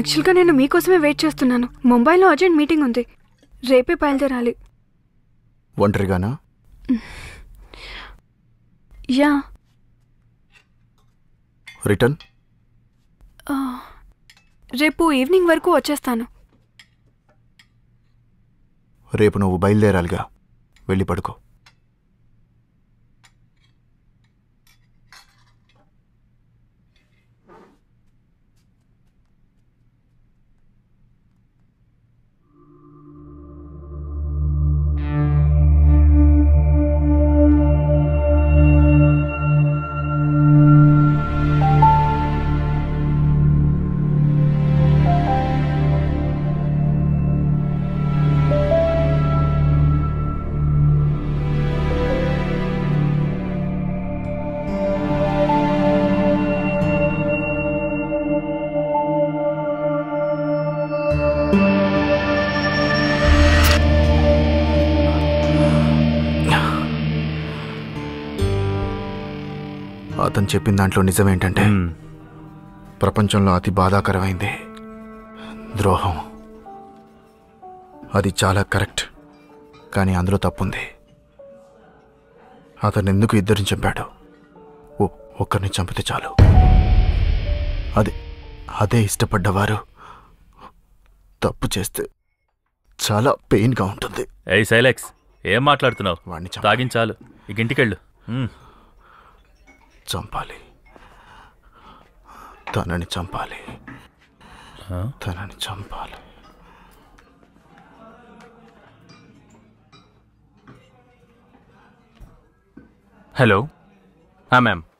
యాక్చువల్గా నేను మీకోసమే వెయిట్ చేస్తున్నాను ముంబైలో అర్జెంట్ మీటింగ్ ఉంది రేపే బయలుదేరాలి ఒంటరిగానా యా రిటర్న్ ఆ, రేపు ఈవినింగ్ వరకు వచ్చేస్తాను రేపు నువ్వు బయలుదేరాలిగా వెళ్ళి పడుకో అతను చెప్పిన దాంట్లో నిజమేంటంటే ప్రపంచంలో అతి బాధాకరమైంది ద్రోహం అది చాలా కరెక్ట్ కానీ అందులో తప్పుంది అతను ఎందుకు ఇద్దరిని చంపాడు ఓ ఒక్కరిని చంపితే చాలు అదే అదే ఇష్టపడ్డవారు తప్పు చేస్తే చాలా పెయిన్గా ఉంటుంది ఏయ్ సైలెక్స్ ఏం మాట్లాడుతున్నావు వాడిని చంపాలి. తాగించాలు ఇక ఇంటికెళ్ళు ఉమ్. చంపాలి తనని చంపాలి ఆ? తనని చంపాలి హలో మ్యామ్